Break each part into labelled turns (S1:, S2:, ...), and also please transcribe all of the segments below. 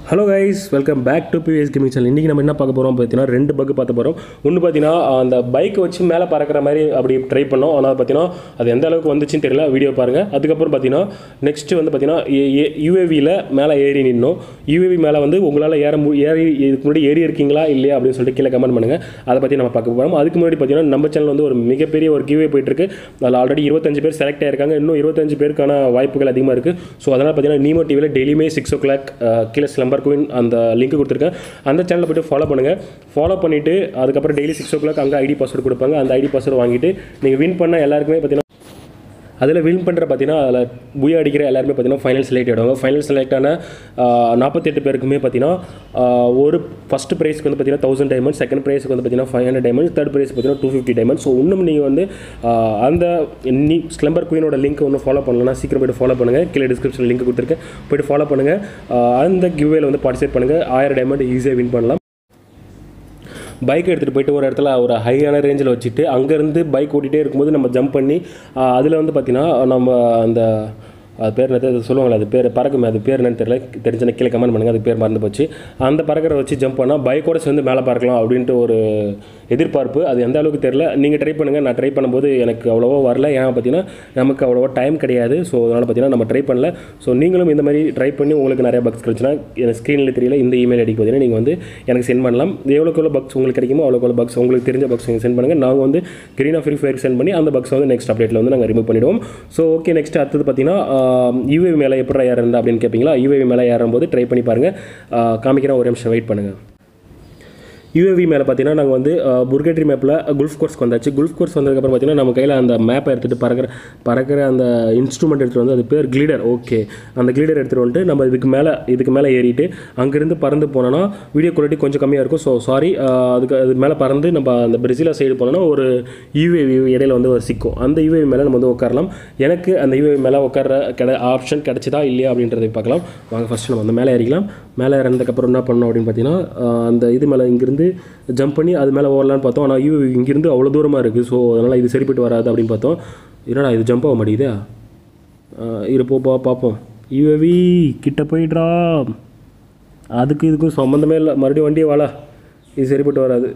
S1: Hello guys welcome back to BVS gaming channel இன்றைக்கி நம்ம என்ன பார்க்க போகிறோம் பார்த்தீங்கன்னா ரெண்டு பக் பார்க்க போகிறோம் ஒன்று பார்த்தீங்கன்னா அந்த பைக்கை வச்சு மேலே பறக்கிற மாதிரி அப்படி ட்ரை பண்ணோம் ஆனால் பார்த்தீங்கன்னா அது எந்த அளவுக்கு வந்துச்சுன்னு தெரியல வீடியோ பாருங்கள் அதுக்கப்புறம் பார்த்தீங்கன்னா நெக்ஸ்ட்டு வந்து பார்த்தீங்கன்னா யூஏவியில் மேலே ஏறி நின்னோம் யூஏவி மேலே வந்து உங்களால் ஏற மு ஏறி இதுக்கு முன்னாடி ஏறி இருக்கீங்களா இல்லையா அப்படின்னு சொல்லிட்டு கீழே கமெண்ட் பண்ணுங்கள் அதை பற்றி நம்ம பார்க்க போகிறோம் அதுக்கு முன்னாடி பார்த்தீங்கன்னா நம்ம சேனல் வந்து ஒரு மிகப்பெரிய ஒரு கிவ்வே போயிட்டுருக்கு அதில் ஆல்ரெடி இருபத்தஞ்சு பேர் செலக்ட் ஆயிருக்காங்க இன்னும் இருபத்தஞ்சு பேருக்கான வாய்ப்புகள் அதிகமாக இருக்குது ஸோ அதனால் பார்த்தீங்கன்னா நீமோ டிவியில் டெய்லியுமே சிக்ஸ் ஓ கிளாக் கீழே ஸ்லம்பர் குயின் அந்த லிங்க் கொடுத்துருக்கேன் அந்த சேனலை போய்ட்டு ஃபாலோ பண்ணுங்கள் ஃபாலோ பண்ணிவிட்டு அதுக்கப்புறம் டெய்லி சிக்ஸ் ஓ கிளாக் அங்கே ஐடி பாஸ்வேர்டு கொடுப்பாங்க அந்த ஐடி பாஸ்வேர்டு வாங்கிட்டு நீங்கள் வின் பண்ண எல்லாருக்குமே பார்த்தீங்கன்னா அதில் வின் பண்ணுற பார்த்தீங்கன்னா அதில் புயா அடிக்கிற எல்லாருமே பார்த்தீங்கன்னா ஃபைனல் செலக்ட் ஆகிடுவாங்க ஃபைனல் செலக்ட் ஆன நாற்பத்தெட்டு பேருக்குமே பார்த்தீங்கன்னா ஆஹ், ஒரு ஃபஸ்ட் ப்ரைஸ்க்கு வந்து பார்த்தீங்கன்னா தௌசண்ட் டைமண்ட் செகண்ட் ப்ரைஸ்க்கு வந்து பார்த்தீங்கன்னா five hundred diamond third prize பார்த்தீங்கன்னா டூ ஃபிஃப்டி டைமண்ட் ஸோ இன்னும் நீங்கள் வந்து ஆஹ், அந்த நீ ஸ்லம்பர் குயினோட லிங்க் ஒன்றும் ஃபாலோ பண்ணலன்னா சீக்கிரம் போய்ட்டு ஃபாலோ பண்ணுங்கள் கீழே டிஸ்கிரிப்ஷன் லிங்க் கொடுத்துருக்கேன் போய்ட்டு ஃபாலோ பண்ணுங்கள் ஆஹ், அந்த கிவ்வேல வந்து பார்ட்டிசிபேட் பண்ணுங்கள் ஆயிரம் டைமண்ட் ஈஸியாக வின் பண்ணலாம் பைக் எடுத்துகிட்டு போயிட்டு ஒரு இடத்துல ஒரு ஹையான ரேஞ்சில் வச்சுட்டு அங்கேருந்து பைக் ஓட்டிகிட்டே இருக்கும்போது நம்ம ஜம்ப் பண்ணி அதில் வந்து பார்த்திங்கன்னா நம்ம அந்த அது பேர் என்னது அது சொல்லுவாங்களே அது பேர் பறக்குமே அது பேர் என்னன்னு தெரியல தெரிஞ்சுன்னா கீழே கமெண்ட் பண்ணுங்கள் அது பேர் மறந்து போச்சு அந்த பறக்கிற வச்சு ஜம்ப் பண்ணால் பைக்கோட சேர்ந்து மேலே பறக்கலாம் அப்படின்ட்டு ஒரு எதிர்பார்ப்பு அது எந்த அளவுக்கு தெரியல நீங்கள் ட்ரை பண்ணுங்கள் நான் ட்ரை பண்ணும்போது எனக்கு அவ்வளோவா வரல ஏன் பார்த்தீங்கன்னா நமக்கு அவ்வளோவா டைம் கிடையாது ஸோ அதனால் பார்த்தீங்கன்னா நம்ம ட்ரை பண்ணல ஸோ நீங்களும் இந்த மாதிரி ட்ரை பண்ணி உங்களுக்கு நிறைய பக்ஸ் கிடைச்சுன்னா எனக்கு ஸ்க்ரீனில் தெரியல இந்த இமெயில் ஐடிக்கு பார்த்தீங்கன்னா நீங்கள் வந்து எனக்கு சென்ட் பண்ணலாம் எவ்வளோக்கு எவ்வளோ பக்ஸ் உங்களுக்கு கிடைக்குமோ அவ்வளோக்கு எவ்வளோ பக்ஸ் உங்களுக்கு தெரிஞ்ச பக்ஸ் நீங்கள் சென்ட் பண்ணுங்கள் நாங்கள் வந்து Garena of free fire send பண்ணி அந்த பக்ஸ் வந்து நெக்ஸ்ட் அப்டேட்டில் வந்து நாங்கள் ரிமூவ் பண்ணிவிடுவோம் ஸோ ஓகே நெக்ஸ்ட் அடுத்தது பார்த்தீங்கன்னா யூஏவி மேலே எப்படி ஏறந்தா அப்படின்னு கேட்பீங்களா யூஏவி மேலே ஏறும்போது ட்ரை பண்ணி பாருங்கள் காமிக்கிறேன் ஒரு நிமிஷம் வெயிட் பண்ணுங்கள் யூஏவி மேலே பார்த்தீங்கன்னா நாங்கள் வந்து புர்கட்ரி மேப்பில் குல்ஃப் கோர்ஸ்க்கு வந்தாச்சு குல்ஃப் கோர்ஸ் வந்ததுக்கப்புறம் பார்த்தீங்கன்னா நம்ம கையில் அந்த மேப்பை எடுத்துகிட்டு பறக்கிற பறக்கிற அந்த இன்ஸ்ட்ருமெண்ட் எடுத்துகிட்டு வந்து அது பேர் கிளீடர் ஓகே அந்த கிளீடர் எடுத்துகிட்டு வந்துட்டு நம்ம இதுக்கு மேலே இதுக்கு மேலே ஏறிட்டு அங்கேருந்து பறந்து போனோன்னா வீடியோ குவாலிட்டி கொஞ்சம் கம்மியாக இருக்கும் ஸோ சாரி அதுக்கு அது மேலே பறந்து நம்ம அந்த பிரசிலா சைடு போனோன்னா ஒரு யூஏவி இடையில வந்து ஒரு சிக்கும் அந்த யூஏவி மேலே நம்ம வந்து உட்காரலாம் எனக்கு அந்த யூஏவி மேலே உட்கார கிட ஆப்ஷன் கிடச்சிதா இல்லையா அப்படின்றதை பார்க்கலாம் வாங்க ஃபஸ்ட்டு நம்ம வந்து மேலே ஏறிக்கலாம் மேலே இறந்ததுக்கப்புறம் என்ன பண்ணோம் அப்படின்னு பார்த்தீங்கன்னா ஆஹ் அந்த இது மேலே இங்கேருந்து ஜம்ப் பண்ணி அது மேலே ஓடலான்னு பார்த்தோம் ஆனால் யூ இங்கேருந்து அவ்வளோ தூரமாக இருக்குது ஸோ அதனால் இது சரிப்பட்டு வராது அப்படின்னு பார்த்தோம் என்னடா இது ஜம்ப் ஆக மாட்டேங்குதே ஆஹ் இரு போ பா பார்ப்போம் யூஏவி கிட்ட போயிடுறா அதுக்கு இதுக்கும் சம்மந்தமே இல்லை மறுபடியும் வண்டியை வாழ இது சரிப்பட்டு வராது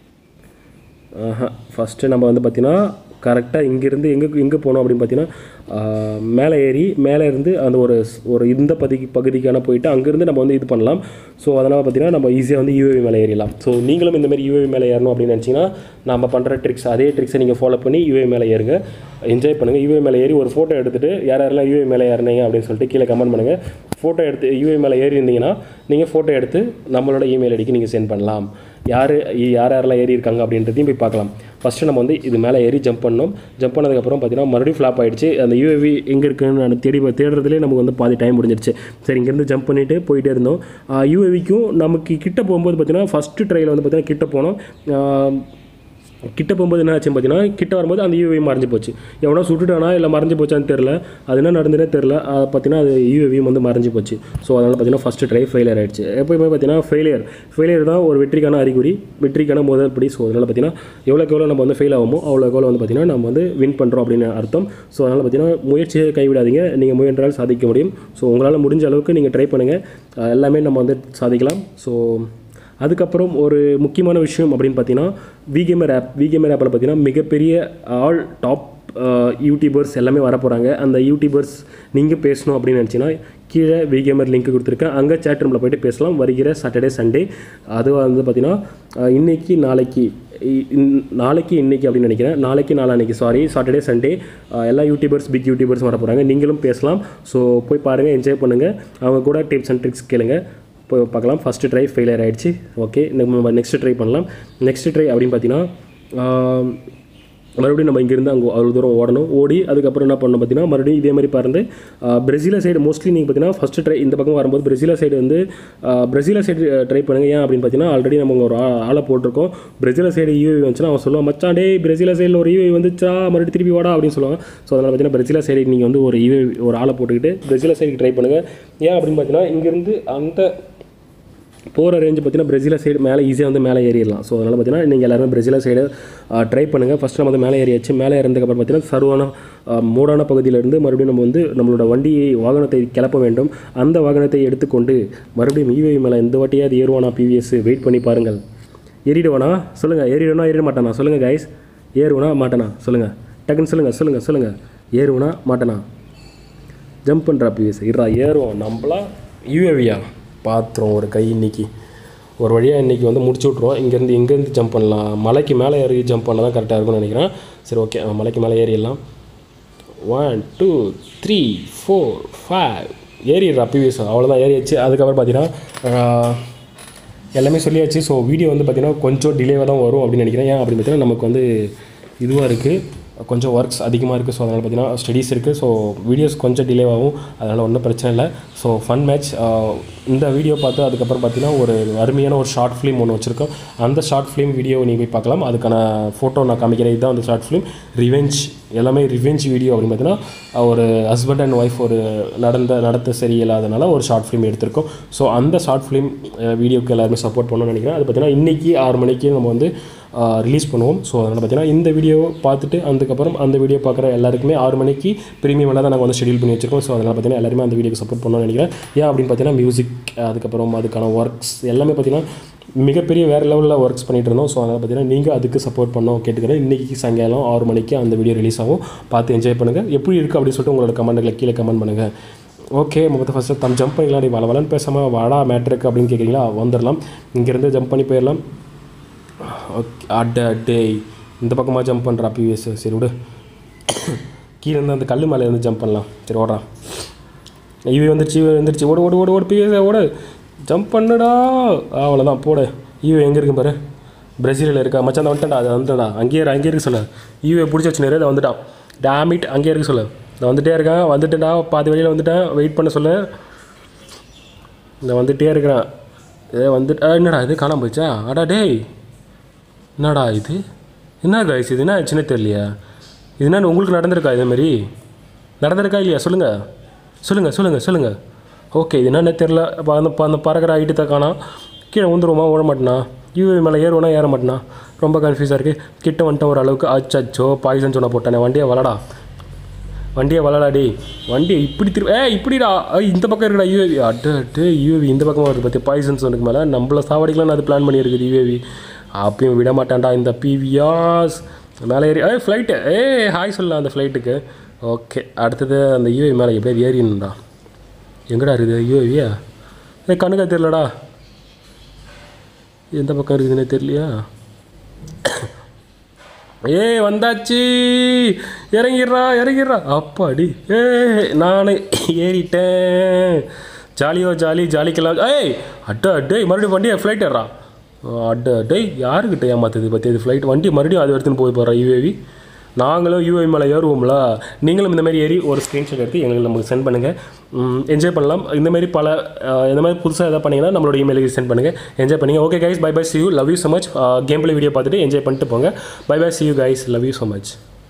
S1: ஆஹா ஃபஸ்ட்டு நம்ம வந்து பார்த்தீங்கன்னா கரெக்டாக இங்கேருந்து எங்கே எங்கே போனோம் அப்படின்னு பார்த்தீங்கன்னா ஆஹ், மேலே ஏறி மேலே இருந்து அந்த ஒரு ஸ்- ஒரு இந்த பகுதி பகுதிக்கான போயிட்டு அங்கேருந்து நம்ம வந்து இது பண்ணலாம் ஸோ அதனால் பார்த்தீங்கன்னா நம்ம ஈஸியாக வந்து யூஏவி மேலே ஏறிடலாம் ஸோ நீங்களும் இந்த மாதிரி யூஏவி மேலே ஏறணும் அப்படின்னு நினச்சிங்கன்னா நம்ம பண்ணுற ட்ரிக்ஸ் அதே ட்ரிக்ஸை நீங்கள் ஃபாலோ பண்ணி யூஏவி மேலே ஏறுங்க என்ஜாய் பண்ணுங்கள் யூஏவி மேலே ஏறி ஒரு ஃபோட்டோ எடுத்துகிட்டு யார் யாரெல்லாம் யூஏவி மேலே ஏறினீங்க அப்படின்னு சொல்லிட்டு கீழே கமெண்ட் பண்ணுங்கள் ஃபோட்டோ எடுத்து யூஏவி மேலே ஏறி இருந்தீங்கன்னா நீங்கள் ஃபோட்டோ எடுத்து நம்மளோட இமெயில் ஐடிக்கு நீங்கள் சென்ட் பண்ணலாம் யார் யார் யாரெல்லாம் ஏறி இருக்காங்க அப்படின்றதையும் போய் பார்க்கலாம் ஃபஸ்ட்டு நம்ம வந்து இது மேலே ஏறி ஜம்ப் பண்ணோம் ஜம்ப் பண்ணதுக்கப்புறம் பார்த்தீங்கன்னா மறுபடியும் ஃப்ளாப் ஆயிடுச்சு அந்த யூஏவி எங்கே இருக்குன்னு நான் தேடி தேடுறதுலேயே நமக்கு வந்து பாதி டைம் முடிஞ்சிருச்சு சரி இங்கேருந்து ஜம்ப் பண்ணிவிட்டு போயிட்டே இருந்தோம் யூஏவிக்கும் நமக்கு கிட்ட போகும்போது பார்த்தீங்கன்னா ஃபஸ்ட்டு ட்ரையில் வந்து பார்த்தீங்கன்னா கிட்ட போனோம் ஆஹ், கிட்ட போகும்போது என்ன ஆச்சுன்னு பார்த்தீங்கன்னா கிட்ட வரும்போது அந்த யூஏவி மறைஞ்சு போச்சு எவனோ சுட்டுட்டானா இல்லை மறைஞ்சு போச்சான்னு தெரில அது என்ன நடந்ததுனே தெரில அது பார்த்தீங்கன்னா அது யூஏவியும் வந்து மறைஞ்சு போச்சு ஸோ அதனால் பார்த்தீங்கன்னா ஃபஸ்ட்டு ட்ரை ஃபெயிலியர் ஆயிடுச்சு எப்போயுமே பார்த்தீங்கன்னா ஃபெயிலியர் ஃபெயிலியர் தான் ஒரு வெற்றிக்கான அறிகுறி வெற்றிக்கான முதல் படி ஸோ அதனால் பார்த்தீங்கன்னா எவ்வளோக்கு எவ்வளோ நம்ம வந்து ஃபெயில் ஆகுமோ அவ்வளோக்கு எவ்வளோ வந்து பார்த்தீங்கன்னா நம்ம வந்து வின் பண்ணுறோம் அப்படின்னு அர்த்தம் ஸோ அதனால் பார்த்தீங்கன்னா முயற்சியை கைவிடாதீங்க நீங்கள் முயன்றால் சாதிக்க முடியும் ஸோ உங்களால் முடிஞ்ச அளவுக்கு நீங்கள் ட்ரை பண்ணுங்கள் அஹ் எல்லாமே நம்ம வந்து சாதிக்கலாம் ஸோ அதுக்கப்புறம் ஒரு முக்கியமான விஷயம் அப்படின்னு பார்த்தீங்கன்னா விகேமர் ஆப் விகேமர் ஆப்பில் பார்த்தீங்கன்னா மிகப்பெரிய ஆல் டாப் யூடியூபர்ஸ் எல்லாமே வர போகிறாங்க அந்த யூடியூபர்ஸ் நீங்கள் பேசணும் அப்படின்னு நினச்சிங்கன்னா கீழே விகேமர் லிங்க் கொடுத்துருக்கேன் அங்கே சேட் ரூமில் போயிட்டு பேசலாம் வருகிற சாட்டர்டே சண்டே அது வந்து பார்த்தீங்கன்னா அஹ், இன்னைக்கு நாளைக்கு இ- இன்- நாளைக்கு இன்னைக்கு அப்படின்னு நினைக்கிறேன் நாளைக்கு நாளான்னைக்கு சாரி சாட்டர்டே சண்டே எல்லா யூடியூபர்ஸ் பிக் யூடியூபர்ஸ் வர போகிறாங்க நீங்களும் பேசலாம் ஸோ போய் பாருங்கள் என்ஜாய் பண்ணுங்கள் அவங்க கூட டிப்ஸ் அண்ட் ட்ரிக்ஸ் கேளுங்க போய் பார்க்கலாம் ஃபஸ்ட்டு ட்ரை ஃபெயிலியர் ஆயிடுச்சு ஓகே நம்ம நெக்ஸ்ட் ட்ரை பண்ணலாம் நெக்ஸ்ட் ட்ரை அப்படின்னு பார்த்தீங்கன்னா மறுபடியும் நம்ம இங்கேருந்து அங்கே அவ்வளோ தூரம் ஓடணும் ஓடி அதுக்கப்புறம் என்ன பண்ணணும் பார்த்தீங்கன்னா மறுபடியும் இதே மாதிரி பறந்து பிரசிலா சைடு மோஸ்ட்லி நீங்கள் பார்த்தீங்கன்னா ஃபஸ்ட்டு ட்ரை இந்த பக்கம் வரும்போது பிரசிலா சைடு வந்து பிரசிலா சைடு ட்ரை பண்ணுங்க ஏன் அப்படின்னு பார்த்தீங்கன்னா ஆல்ரெடி நம்ம ஒரு ஆ- ஆளை போட்டிருக்கோம் பிரசிலா சைடு யூஏவி வந்துச்சுன்னா அவன் சொல்லுவான் மச்சான் டேய் பிரசிலா சைடில் ஒரு யூஏவி வந்துச்சா மறுபடியும் திருப்பி வாடா அப்படின்னு சொல்லுவாங்க ஸோ அதனால் பார்த்தீங்கன்னா பிரசிலா சைடு நீங்கள் வந்து ஒரு யூஏவி ஒரு ஆளை போட்டுக்கிட்டு பிரசிலா சைடுக்கு ட்ரை பண்ணுங்கள் ஏன் அப்படின்னு பார்த்தீங்கன்னா இங்கேருந்து அந்த போகிற ரேஞ்சு பார்த்தீங்கன்னா பிரேசிலா சைடு மேலே ஈஸியாக வந்து மேலே ஏறிடலாம் ஸோ அதனால் பார்த்தீங்கன்னா நீங்கள் எல்லாருமே பிரேசிலா சைடு ட்ரை பண்ணுங்கள் ஃபஸ்ட்டு நம்ம வந்து மேலே ஏறியாச்சு மேலே ஏறினதுக்கப்புறம் பார்த்தீங்கன்னா சருவான ஆ, மூடான பகுதியிலிருந்து மறுபடியும் நம்ம வந்து நம்மளோட வண்டியை வாகனத்தை கிளப்ப வேண்டும் அந்த வாகனத்தை எடுத்துக்கொண்டு மறுபடியும் ஈவி மேலே இந்த வாட்டியாவது ஏறுவானா பிவிஎஸ் வெயிட் பண்ணி பாருங்கள் ஏறிடுவானா சொல்லுங்கள் ஏறிடுவானா ஏறிட மாட்டானா சொல்லுங்கள் கைஸ் ஏறுவனா மாட்டானா சொல்லுங்கள் டக்குன்னு சொல்லுங்கள் சொல்லுங்கள் சொல்லுங்கள் ஏறுவனா மாட்டானா ஜம்ப் பண்ணுறா பிவிஎஸ் இருடா ஏறுவோம் நம்மளா யூஏவியா பாத்திரம் ஒரு கை இன்னைக்கு ஒரு வழியாக இன்றைக்கி வந்து முடிச்சு விட்ருவோம் இங்கேருந்து எங்கேருந்து ஜம்ப் பண்ணலாம் மலைக்கு மேலே ஏறி ஜம்ப் பண்ணால் தான் கரெக்டாக இருக்கும்னு நினைக்கிறேன் சரி ஓகே மலைக்கு மேலே ஏறிடலாம் one two three four five ஏறிடுறா பிவிஎஸ் அவ்வளோதான் ஏறியாச்சு அதுக்கப்புறம் பார்த்தீங்கன்னா எல்லாமே சொல்லியாச்சு ஸோ வீடியோ வந்து பார்த்திங்கன்னா கொஞ்சம் டிலேவாக தான் வரும் அப்படின்னு நினைக்கிறேன் ஏன் அப்படின்னு பார்த்தீங்கன்னா நமக்கு வந்து இதுவாக இருக்குது கொஞ்சம் ஒர்க்ஸ் அதிகமாக இருக்குது ஸோ அதனால் பார்த்தீங்கன்னா ஸ்டடீஸ் இருக்குது ஸோ வீடியோஸ் கொஞ்சம் டிலே ஆகும் அதனால் ஒன்றும் பிரச்சனை இல்லை ஸோ ஃபன் மேட்ச் இந்த வீடியோ பார்த்து அதுக்கப்புறம் பார்த்தீங்கன்னா ஒரு அருமையான ஒரு ஷார்ட் ஃபிலிம் ஒன்று வச்சுருக்கோம் அந்த ஷார்ட் ஃபிலிம் வீடியோ நீங்கள் போய் பார்க்கலாம் அதுக்கான ஃபோட்டோ நான் காமிக்கிறேன் இதுதான் அந்த ஷார்ட் ஃபிலிம் ரிவெஞ்ச் எல்லாமே ரிவெஞ்ச் வீடியோ அப்படின்னு பார்த்தீங்கன்னா ஒரு ஹஸ்பண்ட் அண்ட் ஒய்ஃப் ஒரு நடந்த நடத்த சரியில்லாதனால ஒரு ஷார்ட் ஃபிலிம் எடுத்திருக்கோம் ஸோ அந்த ஷார்ட் ஃபிலிம் வீடியோக்கு எல்லாருமே சப்போர்ட் பண்ணணும்னு நினைக்கிறேன் அது பார்த்தீங்கன்னா இன்றைக்கி ஆறு மணிக்கு நம்ம வந்து ரிலீஸ் பண்ணுவோம் ஸோ அதனால் பார்த்தீங்கன்னா இந்த வீடியோ பார்த்துட்டு அதுக்கப்புறம் அந்த வீடியோ பார்க்குற எல்லாருக்குமே ஆறு மணிக்கு ப்ரீமியம் தான் நாங்கள் வந்து ஷெடியூல் பண்ணி வச்சிருக்கோம் ஸோ அதனால் பார்த்தீங்கன்னா எல்லாருமே அந்த வீடியோக்கு சப்போர்ட் பண்ணணும்னு நினைக்கிறேன் ஏன் அப்படின்னு பார்த்தீங்கன்னா மியூசிக் அதுக்கப்புறம் அதுக்கான ஒர்க்ஸ் எல்லாமே பார்த்தீங்கன்னா மிகப்பெரிய வேறு லெவலில் ஒர்க்ஸ் பண்ணிட்டு இருந்தோம் ஸோ அதனால் பார்த்தீங்கன்னா நீங்கள் அதுக்கு சப்போர்ட் பண்ணோம் கேட்டுக்கிறேன் இன்றைக்கி சாயங்காலம் ஆறு மணிக்கு அந்த வீடியோ ரிலீஸ் ஆகும் பார்த்து என்ஜாய் பண்ணுங்கள் எப்படி இருக்குது அப்படின்னு சொல்லிட்டு உங்களோட கமெண்ட்டுகளை கீழே கமெண்ட் பண்ணுங்கள் ஓகே மொத்தம் ஃபஸ்ட்டு தம் ஜம்ப் பண்ணிக்கலாம் நீ வள வளன்னு பேசாமல் வாடா மேட்ருக்கு அப்படின்னு கேட்குறீங்களா வந்துடலாம் இங்கேருந்து ஜம்ப் பண்ணி போயிடலாம் ஓகே அட டேய் இந்த பக்கமாக ஜம்ப் பண்ணுறா பிவிஎஸ் சரி விடு கீழே இருந்து அந்த கல் மேலே இருந்து ஜம்ப் பண்ணலாம் சரி ஓடுறான் இவி வந்துருச்சு இவி வந்துருச்சு ஓடு ஓடு ஓடு ஓடு பிவிஎஸ் ஓடு ஜம்ப் பண்ணுடா அவ்வளோதான் போடு ஈவே எங்கே இருக்கு பாரு பிரேசிலில் இருக்கா மச்சான் அந்த வந்துட்டா அது வந்துட்டா அங்கேயே இரு, அங்கேயே இருக்கு சொல்லு ஈவே பிடிச்சி வச்சு நிறைய வந்துட்டான் டேமிட் அங்கேயே இருக்கு சொல்லு நான் வந்துட்டே இருக்கேன் வந்துட்டேன்டா பாதி வழியில் வந்துட்டேன் வெயிட் பண்ண சொல்லு இந்த வந்துட்டே இருக்கிறேன் ஏ வந்துட்டு ஆ, என்னடா இது காணாம போச்சா அடா டேய் என்னடா இது என்ன கைஸ் இது என்ன ஆச்சுன்னே தெரியலையா இது என்ன உங்களுக்கு நடந்திருக்கா இதேமாரி நடந்திருக்கா இல்லையா சொல்லுங்கள் சொல்லுங்கள் சொல்லுங்கள் சொல்லுங்கள் ஓகே இது என்னன்னே தெரில இப்போ அந்த இப்போ அந்த பறக்கிற ஐட்டத்தை காணோம் கீழே வந்துருவோமா ஓட மாட்டேனா யூஏ மேலே ஏறுவோனா ஏற மாட்டேனா ரொம்ப கன்ஃபியூஸாக இருக்குது கிட்ட வந்துட்டேன் ஒரு அளவுக்கு அச்சோ பாய்சன் சொன்ன போட்டானே வண்டியை வளடா வண்டியை வளடா டேய் வண்டியை இப்படி திரு ஏ இப்படிடா ஐய், இந்த பக்கம் இருக்குடா யூஏவி அட்டு அட்டு யூஏவி இந்த பக்கமாக வருது பற்றி பாய்சன் சொன்னதுக்கு மேலே நம்மள சாவடிக்கலாம்னு அது பிளான் பண்ணியிருக்குது யூஏவி அப்பயும் விட மாட்டான்டா இந்த பிவியாஸ் மேலே ஏறி ஏய் ஃப்ளைட்டு ஏ ஹாய் சொல்லலாம் அந்த ஃப்ளைட்டுக்கு ஓகே அடுத்தது அந்த யூஏவி மேலே எப்படியாவது ஏறிடணும்டா எங்கடா இருக்குது யூஏவியா ஏ கண்ணுக்கா தெரிலடா எந்த பக்கம் இருக்குதுன்னே தெரியலையா ஏய் வந்தாச்சு இறங்கிடுறா இறங்கிடுறா அப்பாடி ஏ நானே ஏறிட்டேன் ஜாலியோ ஜாலி ஜாலிக்கெல்லாம் ஏய் அட்டா டேய் மறுபடியும் வண்டியை ஃப்ளைட் ஏறா அட்டா டேய் யாருக்கிட்ட ஏமாத்துது பற்றி இது ஃப்ளைட் வண்டி மறுபடியும் அது எடுத்துன்னு போய் போகிறா யூஏவி நாங்களும் யூஏவி மேலே ஏறுவோம்ல நீங்களும் இந்த மாதிரி ஏறி ஒரு ஸ்க்ரீன்ஷாட் எடுத்து எங்களுக்கு நமக்கு சென்ட் பண்ணுங்கள் என்ஜாய் பண்ணலாம் இந்த மாதிரி பல அஹ், இந்த மாதிரி புதுசாக எதாவது பண்ணிங்கன்னா நம்மளோட இமெயிலுக்கு சென்ட் பண்ணுங்கள் என்ஜாய் பண்ணுங்க okay guys bye bye see you love you so much game play video பார்த்துட்டு என்ஜாய் பண்ணிட்டு போங்க bye bye see you guys love you so much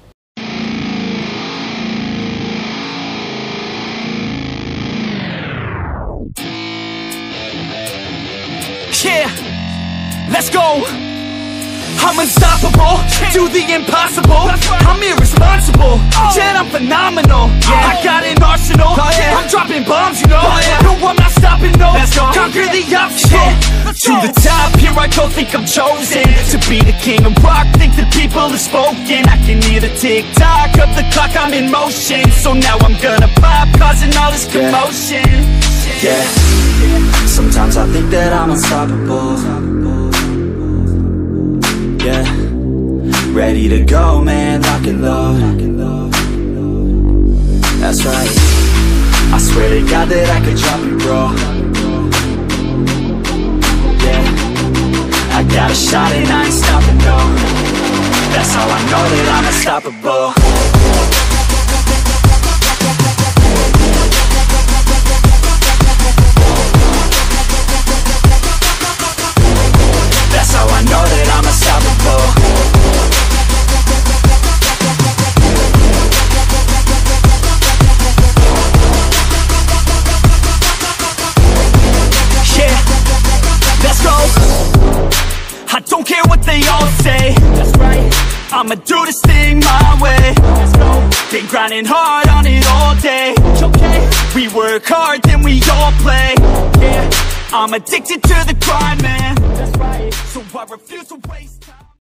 S2: Yeah, let's go. I'm unstoppable, do the impossible. I'm irresponsible, yet I'm phenomenal. I got an arsenal, I'm dropping bombs, you know. No, I'm not stopping, no. Conquer the obstacle. To the top, here I go, think I'm chosen to be the king of rock. Think the people have spoken. I can hear the tick tock of the clock, I'm in motion. So now I'm gonna pop, causing all this commotion.
S3: Yeah. Sometimes I think that I'm unstoppable. Yeah. Ready to go, man, lock and load. That's right. I swear to God that I could drop it, bro. Yeah. I got a shot and I ain't stopping, no. That's how I know that I'm unstoppable. That's how I know that I'm unstoppable.
S2: Yeah, they all say. That's right. I'ma do this thing my way. Let's go. Been grinding hard on it all day. Okay. We work hard, then we all play. Yeah. I'm addicted to the grind, man. That's right. So I refuse to waste time.